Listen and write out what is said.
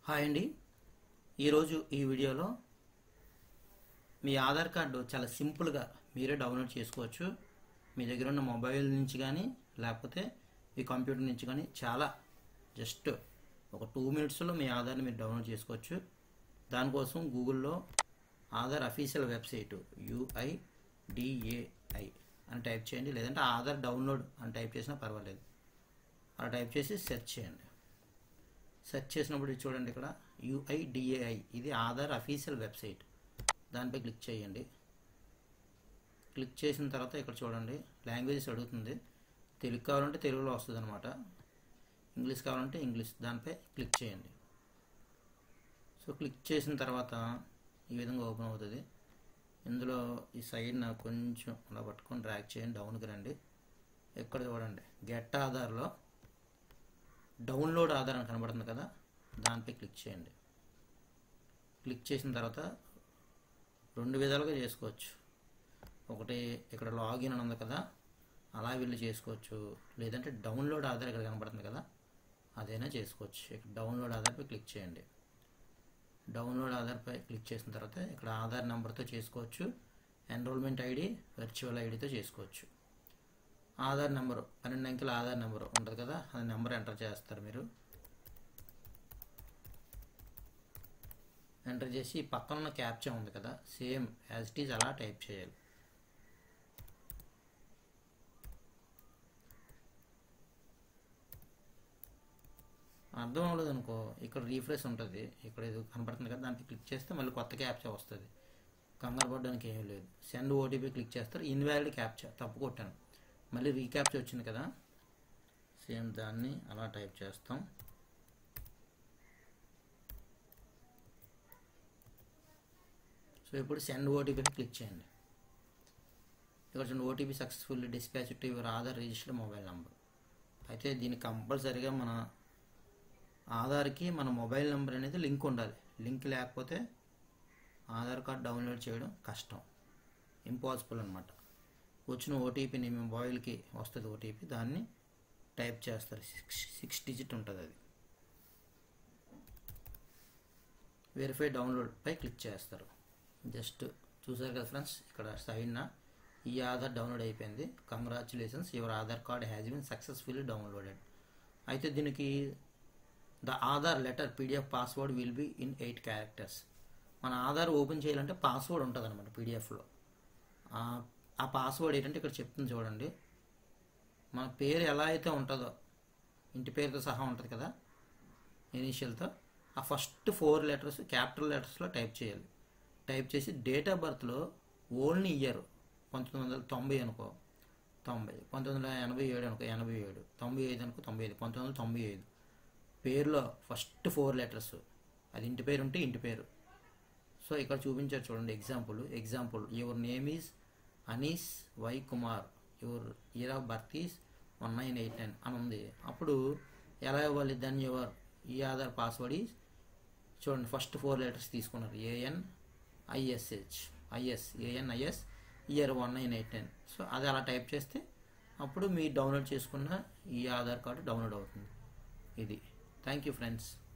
hi అండి ఈరోజు ఈ వీడియోలో మీ ఆధార్ కార్డు చాలా సింపుల్గా మీరే డౌన్లోడ్ చేసుకోవచ్చు మీ దగ్గర ఉన్న మొబైల్ నుంచి కానీ లేకపోతే మీ కంప్యూటర్ నుంచి కానీ చాలా జస్ట్ ఒక టూ మినిట్స్లో మీ ఆధార్ని మీరు డౌన్లోడ్ చేసుకోవచ్చు దానికోసం గూగుల్లో ఆధార్ అఫీషియల్ వెబ్సైట్ యుఐడిఏఐ అని టైప్ చేయండి లేదంటే ఆధార్ డౌన్లోడ్ అని టైప్ చేసినా పర్వాలేదు అలా టైప్ చేసి సెర్చ్ చేయండి సెర్చ్ చేసినప్పుడు ఇది చూడండి ఇక్కడ యుఐడిఏఐ ఇది ఆధార్ అఫీషియల్ వెబ్సైట్ దానిపై క్లిక్ చేయండి క్లిక్ చేసిన తర్వాత ఇక్కడ చూడండి లాంగ్వేజెస్ అడుగుతుంది తెలుగు కావాలంటే తెలుగులో వస్తుంది అనమాట ఇంగ్లీష్ కావాలంటే ఇంగ్లీష్ దానిపై క్లిక్ చేయండి సో క్లిక్ చేసిన తర్వాత ఈ విధంగా ఓపెన్ అవుతుంది ఇందులో ఈ సైడ్ నాకు కొంచెం అలా పట్టుకొని డ్రాగ్ చేయండి డౌన్కి రండి ఇక్కడ చూడండి గెట్ ఆధార్లో డౌన్లోడ్ ఆధార్ అని కనబడుతుంది కదా దానిపై క్లిక్ చేయండి క్లిక్ చేసిన తర్వాత రెండు విధాలుగా చేసుకోవచ్చు ఒకటి ఇక్కడ లాగిన్ అని ఉంది కదా అలా వెళ్ళి చేసుకోవచ్చు లేదంటే డౌన్లోడ్ ఆధార్ ఇక్కడ కనబడుతుంది కదా అదైనా చేసుకోవచ్చు ఇక్కడ డౌన్లోడ్ ఆధార్పై క్లిక్ చేయండి డౌన్లోడ్ ఆధార్పై క్లిక్ చేసిన తర్వాత ఇక్కడ ఆధార్ నెంబర్తో చేసుకోవచ్చు ఎన్రోల్మెంట్ ఐడి వర్చువల్ ఐడితో చేసుకోవచ్చు ఆధార్ నెంబరు పన్నెండు అంకెల ఆధార్ నెంబరు ఉంటుంది కదా అది నెంబర్ ఎంటర్ చేస్తారు మీరు ఎంటర్ చేసి ఈ పక్కన ఉన్న క్యాప్చా ఉంది కదా సేమ్ యాజ్ ఇట్ ఈజ్ అలా టైప్ చేయాలి అర్థం అవ్వలేదు అనుకో ఇక్కడ రీఫ్రెష్ ఉంటుంది ఇక్కడ ఇది కనపడుతుంది కదా దానికి క్లిక్ చేస్తే మళ్ళీ కొత్త క్యాప్చా వస్తుంది కంగారు పడడానికి ఏమీ లేదు సెండ్ ఓటీపీ క్లిక్ చేస్తారు ఇన్వాలిడ్ క్యాప్చా తప్పు కొట్టాను మళ్ళీ రీక్యాప్చా వచ్చింది కదా సేమ్ దాన్ని అలా టైప్ చేస్తాం సో ఇప్పుడు సెండ్ ఓటీపీని క్లిక్ చేయండి ఇక్కడ చూడండి OTP successfully dispatch to your Aadhaar registered mobile number అయితే దీనికి కంపల్సరీగా మన ఆధార్కి మన మొబైల్ నెంబర్ అనేది లింక్ ఉండాలి లింక్ లేకపోతే ఆధార్ కార్డ్ డౌన్లోడ్ చేయడం కష్టం ఇంపాసిబుల్ అనమాట వచ్చిన ఓటీపీని మీ మొబైల్కి వస్తుంది ఓటీపీ దాన్ని టైప్ చేస్తారు సిక్స్ సిక్స్ డిజిట్ ఉంటుంది అది వెరిఫై డౌన్లోడ్ పై క్లిక్ చేస్తారు జస్ట్ చూసారు కదా ఫ్రెండ్స్ ఇక్కడ సైడ్న ఈ ఆధార్ డౌన్లోడ్ అయిపోయింది congratulations your Aadhaar card has been successfully downloaded అయితే దీనికి the Aadhaar letter PDF password will be in eight characters మన ఆధార్ ఓపెన్ చేయాలంటే పాస్వర్డ్ ఉంటుంది అనమాట పీడిఎఫ్లో ఆ పాస్వర్డ్ ఏంటంటే ఇక్కడ చెప్తుంది చూడండి మన పేరు ఎలా అయితే ఉంటుందో ఇంటి పేరుతో సహా ఉంటుంది కదా ఇనీషియల్తో ఆ ఫస్ట్ ఫోర్ లెటర్స్ క్యాపిటల్ లెటర్స్లో టైప్ చేయాలి టైప్ చేసి డేట్ ఆఫ్ బర్త్లో ఓన్లీ ఇయర్ పంతొమ్మిది వందల తొంభై అనుకో తొంభై పంతొమ్మిది వందల ఎనభై ఏడు అనుకో ఎనభై ఏడు తొంభై ఐదు అనుకో తొంభై ఐదు పంతొమ్మిది వందల తొంభై ఐదు పేరులో ఫస్ట్ ఫోర్ లెటర్స్ అది ఇంటి పేరు ఉంటే ఇంటి పేరు సో ఇక్కడ చూపించారు చూడండి example example your name is Anees Y Kumar your year of birth is one nine eight nine అని ఉంది అప్పుడు ఎలా ఇవ్వాలి దెన్ యువర్ ఈ ఆధార్ పాస్వర్డ్ ఈజ్ చూడండి ఫస్ట్ ఫోర్ లెటర్స్ తీసుకున్నారు AN ISH IS ANIS year one nine eight nine so అది అలా టైప్ చేస్తే అప్పుడు మీ డౌన్లోడ్ చేసుకున్న ఈ ఆధార్ కార్డు డౌన్లోడ్ అవుతుంది ఇది థ్యాంక్ యూ ఫ్రెండ్స్